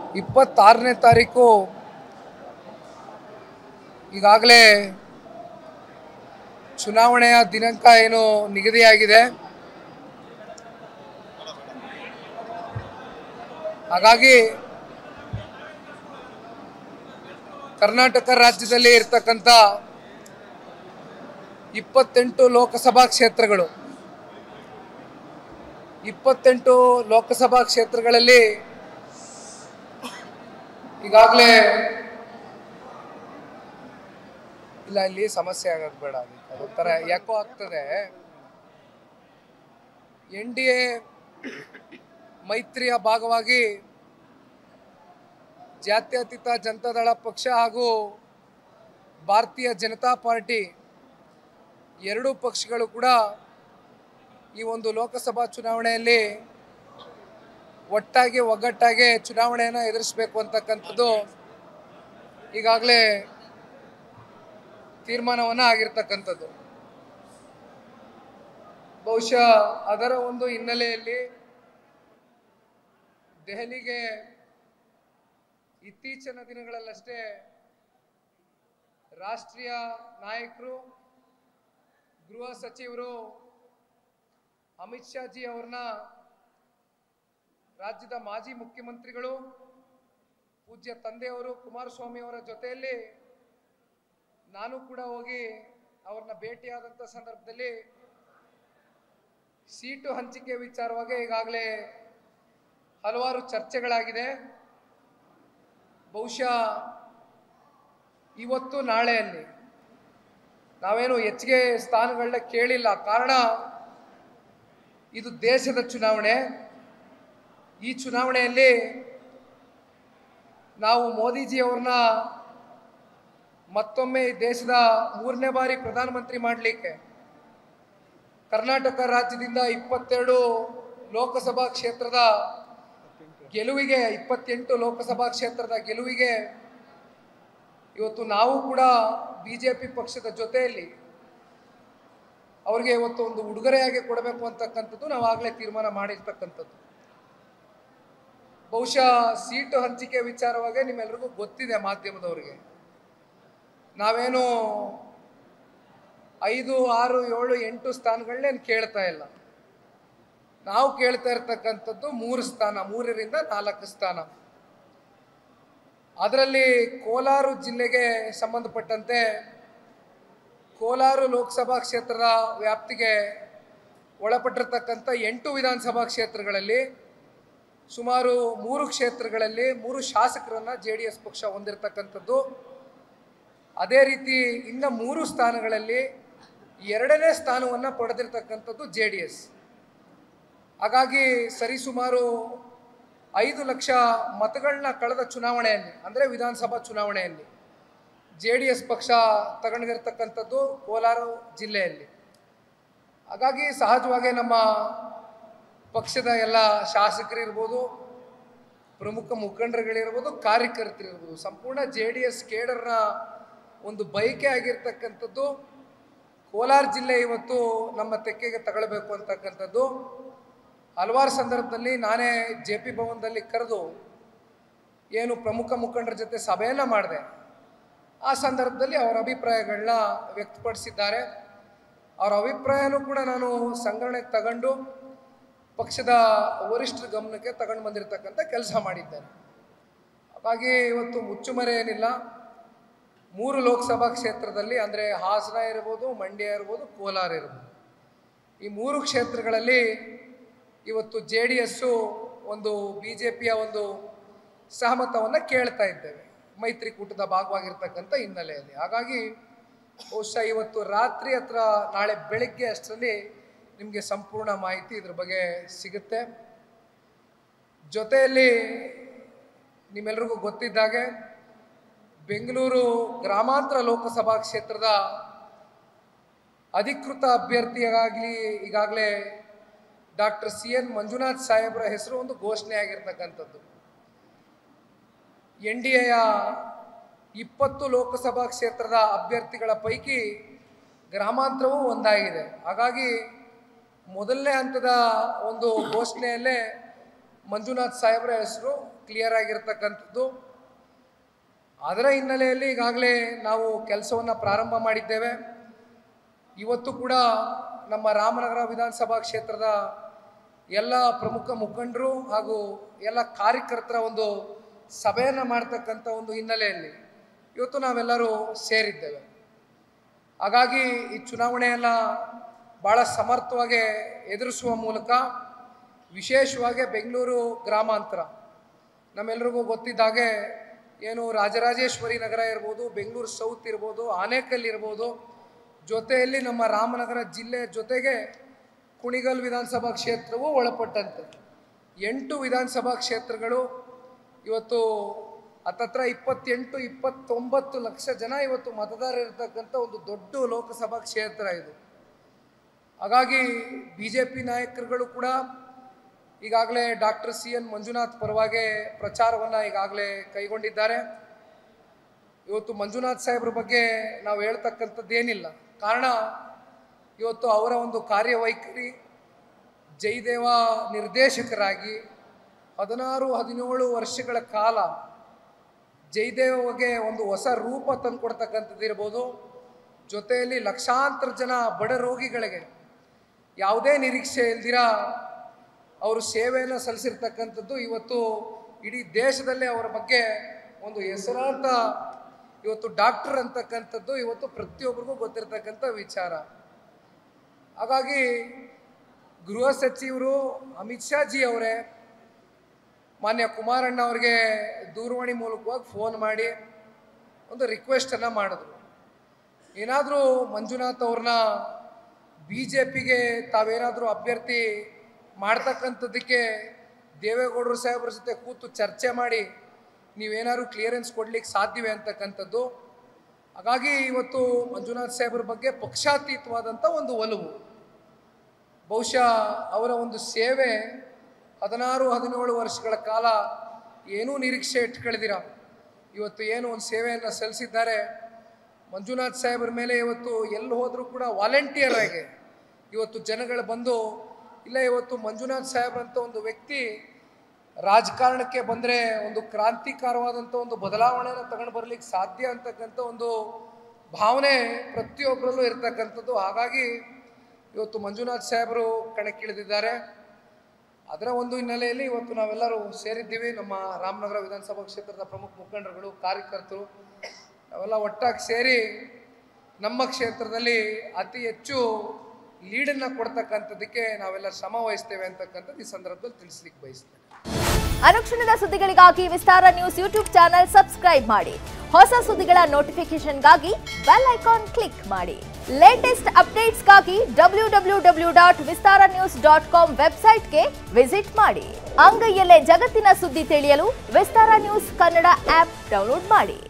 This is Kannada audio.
ಇಪ್ಪತ್ತಾರನೇ ತಾರೀಕು ಈಗಾಗಲೇ ಚುನಾವಣೆಯ ದಿನಾಂಕ ಏನು ನಿಗದಿಯಾಗಿದೆ ಹಾಗಾಗಿ ಕರ್ನಾಟಕ ರಾಜ್ಯದಲ್ಲಿ ಇರ್ತಕ್ಕಂಥ ಇಪ್ಪತ್ತೆಂಟು ಲೋಕಸಭಾ ಕ್ಷೇತ್ರಗಳು ಇಪ್ಪತ್ತೆಂಟು ಲೋಕಸಭಾ ಕ್ಷೇತ್ರಗಳಲ್ಲಿ ಈಗಾಗಲೇ ಇಲ್ಲ ಇಲ್ಲಿ ಸಮಸ್ಯೆ ಆಗೋದು ಬೇಡ ಅದಕ್ಕೆ ಅದೊಂಥರ ಯಾಕೋ ಆಗ್ತದೆ ಎನ್ ಡಿ ಎ ಮೈತ್ರಿಯ ಭಾಗವಾಗಿ ಜಾತ್ಯತೀತ ಜನತಾದಳ ಪಕ್ಷ ಹಾಗೂ ಭಾರತೀಯ ಜನತಾ ಪಾರ್ಟಿ ಎರಡೂ ಪಕ್ಷಗಳು ಕೂಡ ಈ ಒಂದು ಲೋಕಸಭಾ ಚುನಾವಣೆಯಲ್ಲಿ ಒಟ್ಟಾಗಿ ಒಗ್ಗಟ್ಟಾಗಿ ಚುನಾವಣೆಯನ್ನು ಎದುರಿಸಬೇಕು ಅಂತಕ್ಕಂಥದ್ದು ಈಗಾಗಲೇ ತೀರ್ಮಾನವನ್ನು ಆಗಿರ್ತಕ್ಕಂಥದ್ದು ಬಹುಶಃ ಅದರ ಒಂದು ಹಿನ್ನೆಲೆಯಲ್ಲಿ ದೆಹಲಿಗೆ ಇತ್ತೀಚಿನ ದಿನಗಳಲ್ಲಷ್ಟೇ ರಾಷ್ಟ್ರೀಯ ನಾಯಕರು ಗೃಹ ಸಚಿವರು ಅಮಿತ್ ಶಾ ಜಿ ಅವ್ರನ್ನ ರಾಜ್ಯದ ಮಾಜಿ ಮುಖ್ಯಮಂತ್ರಿಗಳು ಪೂಜ್ಯ ತಂದೆಯವರು ಕುಮಾರಸ್ವಾಮಿ ಅವರ ಜೊತೆಯಲ್ಲಿ ನಾನು ಕೂಡ ಹೋಗಿ ಅವ್ರನ್ನ ಭೇಟಿಯಾದಂಥ ಸಂದರ್ಭದಲ್ಲಿ ಸೀಟು ಹಂಚಿಕೆ ವಿಚಾರವಾಗಿ ಈಗಾಗಲೇ ಹಲವಾರು ಚರ್ಚೆಗಳಾಗಿದೆ ಬಹುಶಃ ಇವತ್ತು ನಾಳೆಯಲ್ಲಿ ನಾವೇನು ಹೆಚ್ಚಿಗೆ ಸ್ಥಾನಗಳನ್ನ ಕೇಳಿಲ್ಲ ಕಾರಣ ಇದು ದೇಶದ ಚುನಾವಣೆ ಈ ಚುನಾವಣೆಯಲ್ಲಿ ನಾವು ಮೋದಿಜಿಯವ್ರನ್ನ ಮತ್ತೊಮ್ಮೆ ಈ ದೇಶದ ಮೂರನೇ ಬಾರಿ ಪ್ರಧಾನಮಂತ್ರಿ ಮಾಡಲಿಕ್ಕೆ ಕರ್ನಾಟಕ ರಾಜ್ಯದಿಂದ ಇಪ್ಪತ್ತೆರಡು ಲೋಕಸಭಾ ಕ್ಷೇತ್ರದ ಗೆಲುವಿಗೆ ಇಪ್ಪತ್ತೆಂಟು ಲೋಕಸಭಾ ಕ್ಷೇತ್ರದ ಗೆಲುವಿಗೆ ಇವತ್ತು ನಾವು ಕೂಡ ಬಿ ಜೆ ಪಿ ಪಕ್ಷದ ಜೊತೆಯಲ್ಲಿ ಅವ್ರಿಗೆ ಇವತ್ತು ಒಂದು ಉಡುಗೊರೆಯಾಗಿ ಕೊಡಬೇಕು ಅಂತಕ್ಕಂಥದ್ದು ನಾವು ಆಗಲೇ ತೀರ್ಮಾನ ಮಾಡಿರ್ತಕ್ಕಂಥದ್ದು ಬಹುಶಃ ಸೀಟು ಹಂಚಿಕೆ ವಿಚಾರವಾಗಿ ನಿಮ್ಮೆಲ್ರಿಗೂ ಗೊತ್ತಿದೆ ಮಾಧ್ಯಮದವರಿಗೆ ನಾವೇನು ಐದು ಆರು ಏಳು ಎಂಟು ಸ್ಥಾನಗಳನ್ನೇನು ಕೇಳ್ತಾ ಇಲ್ಲ ನಾವು ಕೇಳ್ತಾ ಇರ್ತಕ್ಕಂಥದ್ದು ಮೂರು ಸ್ಥಾನ ಮೂರರಿಂದ ನಾಲ್ಕು ಸ್ಥಾನ ಅದರಲ್ಲಿ ಕೋಲಾರ ಜಿಲ್ಲೆಗೆ ಸಂಬಂಧಪಟ್ಟಂತೆ ಕೋಲಾರ ಲೋಕಸಭಾ ಕ್ಷೇತ್ರದ ವ್ಯಾಪ್ತಿಗೆ ಒಳಪಟ್ಟಿರ್ತಕ್ಕಂಥ ಎಂಟು ವಿಧಾನಸಭಾ ಕ್ಷೇತ್ರಗಳಲ್ಲಿ ಸುಮಾರು ಮೂರು ಕ್ಷೇತ್ರಗಳಲ್ಲಿ ಮೂರು ಶಾಸಕರನ್ನು ಜೆ ಡಿ ಎಸ್ ಪಕ್ಷ ಹೊಂದಿರತಕ್ಕಂಥದ್ದು ಅದೇ ರೀತಿ ಇನ್ನು ಮೂರು ಸ್ಥಾನಗಳಲ್ಲಿ ಎರಡನೇ ಸ್ಥಾನವನ್ನು ಪಡೆದಿರ್ತಕ್ಕಂಥದ್ದು ಜೆ ಡಿ ಎಸ್ ಹಾಗಾಗಿ ಸರಿಸುಮಾರು ಐದು ಲಕ್ಷ ಮತಗಳನ್ನ ಕಳೆದ ಚುನಾವಣೆಯಲ್ಲಿ ಅಂದರೆ ವಿಧಾನಸಭಾ ಚುನಾವಣೆಯಲ್ಲಿ ಜೆ ಡಿ ಎಸ್ ಪಕ್ಷ ತಗೊಂಡಿರ್ತಕ್ಕಂಥದ್ದು ಕೋಲಾರ ಜಿಲ್ಲೆಯಲ್ಲಿ ಹಾಗಾಗಿ ಸಹಜವಾಗಿ ನಮ್ಮ ಪಕ್ಷದ ಎಲ್ಲ ಶಾಸಕರಿರ್ಬೋದು ಪ್ರಮುಖ ಮುಖಂಡರುಗಳಿರ್ಬೋದು ಕಾರ್ಯಕರ್ತರಿರ್ಬೋದು ಸಂಪೂರ್ಣ ಜೆ ಡಿ ಎಸ್ ಕೇಡರ್ನ ಒಂದು ಬಯಕೆ ಆಗಿರ್ತಕ್ಕಂಥದ್ದು ಕೋಲಾರ ಜಿಲ್ಲೆ ಇವತ್ತು ನಮ್ಮ ತೆಕ್ಕೆಗೆ ತಗೊಳ್ಬೇಕು ಅಂತಕ್ಕಂಥದ್ದು ಹಲವಾರು ಸಂದರ್ಭದಲ್ಲಿ ನಾನೇ ಜೆ ಪಿ ಭವನದಲ್ಲಿ ಕರೆದು ಏನು ಪ್ರಮುಖ ಮುಖಂಡರ ಜೊತೆ ಸಭೆಯನ್ನು ಮಾಡಿದೆ ಆ ಸಂದರ್ಭದಲ್ಲಿ ಅವರ ಅಭಿಪ್ರಾಯಗಳನ್ನ ವ್ಯಕ್ತಪಡಿಸಿದ್ದಾರೆ ಅವರ ಅಭಿಪ್ರಾಯನೂ ಕೂಡ ನಾನು ಸಂಗ್ರಹಣೆಗೆ ತಗೊಂಡು ಪಕ್ಷದ ವರಿಷ್ಠರ ಗಮನಕ್ಕೆ ತಗೊಂಡು ಬಂದಿರತಕ್ಕಂಥ ಕೆಲಸ ಮಾಡಿದ್ದೇನೆ ಹಾಗಾಗಿ ಇವತ್ತು ಮುಚ್ಚುಮರೆ ಏನಿಲ್ಲ ಮೂರು ಲೋಕಸಭಾ ಕ್ಷೇತ್ರದಲ್ಲಿ ಅಂದರೆ ಹಾಸನ ಇರ್ಬೋದು ಮಂಡ್ಯ ಇರ್ಬೋದು ಕೋಲಾರ ಇರ್ಬೋದು ಈ ಮೂರು ಕ್ಷೇತ್ರಗಳಲ್ಲಿ ಇವತ್ತು ಜೆ ಡಿ ಎಸ್ಸು ಒಂದು ಬಿ ಜೆ ಪಿಯ ಒಂದು ಸಹಮತವನ್ನು ಕೇಳ್ತಾ ಇದ್ದೇವೆ ಮೈತ್ರಿಕೂಟದ ಭಾಗವಾಗಿರ್ತಕ್ಕಂಥ ಹಿನ್ನೆಲೆಯಲ್ಲಿ ಹಾಗಾಗಿ ಬಹುಶಃ ಇವತ್ತು ರಾತ್ರಿ ಹತ್ರ ನಾಳೆ ಬೆಳಗ್ಗೆ ಅಷ್ಟರಲ್ಲಿ ನಿಮಗೆ ಸಂಪೂರ್ಣ ಮಾಹಿತಿ ಇದ್ರ ಬಗ್ಗೆ ಸಿಗುತ್ತೆ ಜೊತೆಯಲ್ಲಿ ನಿಮ್ಮೆಲ್ರಿಗೂ ಗೊತ್ತಿದ್ದಾಗೆ ಬೆಂಗಳೂರು ಗ್ರಾಮಾಂತರ ಲೋಕಸಭಾ ಕ್ಷೇತ್ರದ ಅಧಿಕೃತ ಅಭ್ಯರ್ಥಿಯಾಗಲಿ ಈಗಾಗಲೇ ಡಾಕ್ಟರ್ ಸಿ ಎನ್ ಮಂಜುನಾಥ್ ಸಾಹೇಬರ ಹೆಸರು ಒಂದು ಘೋಷಣೆ ಆಗಿರ್ತಕ್ಕಂಥದ್ದು ಎನ್ ಡಿ ಎಯ ಇಪ್ಪತ್ತು ಲೋಕಸಭಾ ಕ್ಷೇತ್ರದ ಅಭ್ಯರ್ಥಿಗಳ ಪೈಕಿ ಗ್ರಾಮಾಂತರವೂ ಒಂದಾಗಿದೆ ಹಾಗಾಗಿ ಮೊದಲನೇ ಹಂತದ ಒಂದು ಘೋಷಣೆಯಲ್ಲೇ ಮಂಜುನಾಥ್ ಸಾಹೇಬರ ಹೆಸರು ಕ್ಲಿಯರ್ ಆಗಿರ್ತಕ್ಕಂಥದ್ದು ಅದರ ಹಿನ್ನೆಲೆಯಲ್ಲಿ ಈಗಾಗಲೇ ನಾವು ಕೆಲಸವನ್ನು ಪ್ರಾರಂಭ ಮಾಡಿದ್ದೇವೆ ಇವತ್ತು ಕೂಡ ನಮ್ಮ ರಾಮನಗರ ವಿಧಾನಸಭಾ ಕ್ಷೇತ್ರದ ಎಲ್ಲ ಪ್ರಮುಖ ಮುಖಂಡರು ಹಾಗೂ ಎಲ್ಲ ಕಾರ್ಯಕರ್ತರ ಒಂದು ಸಭೆಯನ್ನು ಮಾಡ್ತಕ್ಕಂಥ ಒಂದು ಹಿನ್ನೆಲೆಯಲ್ಲಿ ಇವತ್ತು ನಾವೆಲ್ಲರೂ ಸೇರಿದ್ದೇವೆ ಹಾಗಾಗಿ ಈ ಚುನಾವಣೆಯನ್ನು ಭಾಳ ಸಮರ್ಥವಾಗಿ ಎದುರಿಸುವ ಮೂಲಕ ವಿಶೇಷವಾಗಿ ಬೆಂಗಳೂರು ಗ್ರಾಮಾಂತರ ನಮ್ಮೆಲ್ರಿಗೂ ಗೊತ್ತಿದ್ದಾಗೆ ಏನು ರಾಜರಾಜೇಶ್ವರಿ ನಗರ ಇರ್ಬೋದು ಬೆಂಗಳೂರು ಸೌತ್ ಇರ್ಬೋದು ಆನೇಕಲ್ ಇರ್ಬೋದು ಜೊತೆಯಲ್ಲಿ ನಮ್ಮ ರಾಮನಗರ ಜಿಲ್ಲೆ ಜೊತೆಗೆ ಕುಣಿಗಲ್ ವಿಧಾನಸಭಾ ಕ್ಷೇತ್ರವೂ ಒಳಪಟ್ಟಂತೆ ಎಂಟು ವಿಧಾನಸಭಾ ಕ್ಷೇತ್ರಗಳು ಇವತ್ತು ಹತ್ತತ್ರ ಇಪ್ಪತ್ತೆಂಟು ಇಪ್ಪತ್ತೊಂಬತ್ತು ಲಕ್ಷ ಜನ ಇವತ್ತು ಮತದಾರರು ಇರತಕ್ಕಂಥ ಒಂದು ದೊಡ್ಡ ಲೋಕಸಭಾ ಕ್ಷೇತ್ರ ಇದು ಹಾಗಾಗಿ ಬಿ ಜೆ ಪಿ ನಾಯಕರುಗಳು ಕೂಡ ಈಗಾಗಲೇ ಡಾಕ್ಟರ್ ಸಿ ಎನ್ ಮಂಜುನಾಥ್ ಪರವಾಗಿ ಪ್ರಚಾರವನ್ನು ಈಗಾಗಲೇ ಕೈಗೊಂಡಿದ್ದಾರೆ ಇವತ್ತು ಮಂಜುನಾಥ್ ಸಾಹೇಬ್ರ ಬಗ್ಗೆ ನಾವು ಹೇಳ್ತಕ್ಕಂಥದ್ದೇನಿಲ್ಲ ಕಾರಣ ಇವತ್ತು ಅವರ ಒಂದು ಕಾರ್ಯವೈಖರಿ ಜಯದೇವ ನಿರ್ದೇಶಕರಾಗಿ ಹದಿನಾರು ಹದಿನೇಳು ವರ್ಷಗಳ ಕಾಲ ಜಯದೇವಗೆ ಒಂದು ಹೊಸ ರೂಪ ತಂದುಕೊಡ್ತಕ್ಕಂಥದ್ದು ಇರ್ಬೋದು ಜೊತೆಯಲ್ಲಿ ಲಕ್ಷಾಂತರ ಜನ ಬಡ ರೋಗಿಗಳಿಗೆ ಯಾವುದೇ ನಿರೀಕ್ಷೆ ಇಲ್ದಿರ ಅವರು ಸೇವೆಯನ್ನು ಸಲ್ಲಿಸಿರ್ತಕ್ಕಂಥದ್ದು ಇವತ್ತು ಇಡೀ ದೇಶದಲ್ಲೇ ಅವರ ಬಗ್ಗೆ ಒಂದು ಹೆಸರಾಂತ ಇವತ್ತು ಡಾಕ್ಟರ್ ಅಂತಕ್ಕಂಥದ್ದು ಇವತ್ತು ಪ್ರತಿಯೊಬ್ಬರಿಗೂ ಗೊತ್ತಿರತಕ್ಕಂಥ ವಿಚಾರ ಹಾಗಾಗಿ ಗೃಹ ಸಚಿವರು ಅಮಿತ್ ಶಾ ಜಿ ಅವರೇ ಮಾನ್ಯ ಕುಮಾರಣ್ಣ ಅವರಿಗೆ ದೂರವಾಣಿ ಮೂಲಕವಾಗಿ ಫೋನ್ ಮಾಡಿ ಒಂದು ರಿಕ್ವೆಸ್ಟನ್ನು ಮಾಡಿದ್ರು ಏನಾದರೂ ಮಂಜುನಾಥ್ ಅವ್ರನ್ನ ಬಿ ಜೆ ಪಿಗೆ ತಾವೇನಾದರೂ ಅಭ್ಯರ್ಥಿ ಮಾಡ್ತಕ್ಕಂಥದ್ದಕ್ಕೆ ದೇವೇಗೌಡರು ಸಾಹೇಬ್ರ ಜೊತೆ ಕೂತು ಚರ್ಚೆ ಮಾಡಿ ನೀವೇನಾದ್ರು ಕ್ಲಿಯರೆನ್ಸ್ ಕೊಡ್ಲಿಕ್ಕೆ ಸಾಧ್ಯವೇ ಅಂತಕ್ಕಂಥದ್ದು ಹಾಗಾಗಿ ಇವತ್ತು ಮಂಜುನಾಥ್ ಸಾಹೇಬ್ರ ಬಗ್ಗೆ ಪಕ್ಷಾತೀತವಾದಂಥ ಒಂದು ಒಲವು ಬಹುಶಃ ಅವರ ಒಂದು ಸೇವೆ ಹದಿನಾರು ಹದಿನೇಳು ವರ್ಷಗಳ ಕಾಲ ಏನೂ ನಿರೀಕ್ಷೆ ಇಟ್ಕೊಳ್ದಿರ ಇವತ್ತು ಏನು ಒಂದು ಸೇವೆಯನ್ನು ಸಲ್ಲಿಸಿದ್ದಾರೆ ಮಂಜುನಾಥ್ ಸಾಹೇಬ್ರ ಮೇಲೆ ಇವತ್ತು ಎಲ್ಲಿ ಹೋದರೂ ಕೂಡ ವಾಲಂಟಿಯರ್ ಆಗಿ ಇವತ್ತು ಜನಗಳು ಬಂದು ಇಲ್ಲ ಇವತ್ತು ಮಂಜುನಾಥ್ ಸಾಹೇಬ್ರಂತ ಒಂದು ವ್ಯಕ್ತಿ ರಾಜಕಾರಣಕ್ಕೆ ಬಂದರೆ ಒಂದು ಕ್ರಾಂತಿಕಾರವಾದಂಥ ಒಂದು ಬದಲಾವಣೆಯನ್ನು ತಗೊಂಡು ಬರಲಿಕ್ಕೆ ಸಾಧ್ಯ ಅಂತಕ್ಕಂಥ ಒಂದು ಭಾವನೆ ಪ್ರತಿಯೊಬ್ಬರಲ್ಲೂ ಇರ್ತಕ್ಕಂಥದ್ದು ಹಾಗಾಗಿ ಇವತ್ತು ಮಂಜುನಾಥ್ ಸಾಹೇಬರು ಕಣಕ್ಕಿಳಿದಿದ್ದಾರೆ ಅದರ ಒಂದು ಹಿನ್ನೆಲೆಯಲ್ಲಿ ಇವತ್ತು ನಾವೆಲ್ಲರೂ ಸೇರಿದ್ದೀವಿ ನಮ್ಮ ರಾಮನಗರ ವಿಧಾನಸಭಾ ಕ್ಷೇತ್ರದ ಪ್ರಮುಖ ಮುಖಂಡರುಗಳು ಕಾರ್ಯಕರ್ತರು ನಾವೆಲ್ಲ ಒಟ್ಟಾಗಿ ಸೇರಿ ನಮ್ಮ ಕ್ಷೇತ್ರದಲ್ಲಿ ಅತಿ ಹೆಚ್ಚು ಲೀಡನ್ನು ಕೊಡ್ತಕ್ಕಂಥದ್ದಕ್ಕೆ ನಾವೆಲ್ಲ ಶ್ರಮ ವಹಿಸ್ತೇವೆ ಅಂತಕ್ಕಂಥದ್ದು ಈ ಸಂದರ್ಭದಲ್ಲಿ ತಿಳಿಸ್ಲಿಕ್ಕೆ ಬಯಸ್ತೇನೆ ಅನುಕ್ಷಣದ ಸುದ್ದಿಗಳಿಗಾಗಿ Vistara news YouTube channel subscribe ಮಾಡಿ ಹೊಸ ಸುದ್ದಿಗಳ ನೋಟಿಫಿಕೇಶನ್ಗಾಗಿ ಬೆಲ್ ಐಕಾನ್ ಕ್ಲಿಕ್ ಮಾಡಿ ಲೇಟೆಸ್ಟ್ ಅಪ್ಡೇಟ್ಸ್ಗಾಗಿ W W W dot Vistara news dot com ವೆಬ್ಸೈಟ್ಗೆ ವಿಸಿಟ್ ಮಾಡಿ ಅಂಗೈಯಲ್ಲೇ ಜಗತ್ತಿನ ಸುದ್ದಿ ತಿಳಿಯಲು Vistara news Kannada app download ಮಾಡಿ